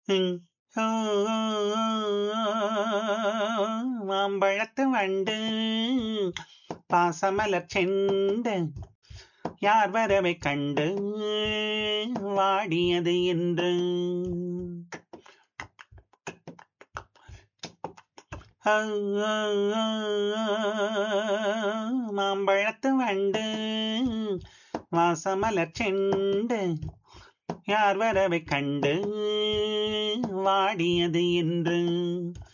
ம். ஓ, மாம்பழத்து வண்டு பாசமலர் செண்டு யார் வரவை கண்டு வாடியது என்று ஓ, மாம்பழத்து வண்டு வாசமலர் செண்டு யார் வரவை கண்டு வாடியது என்று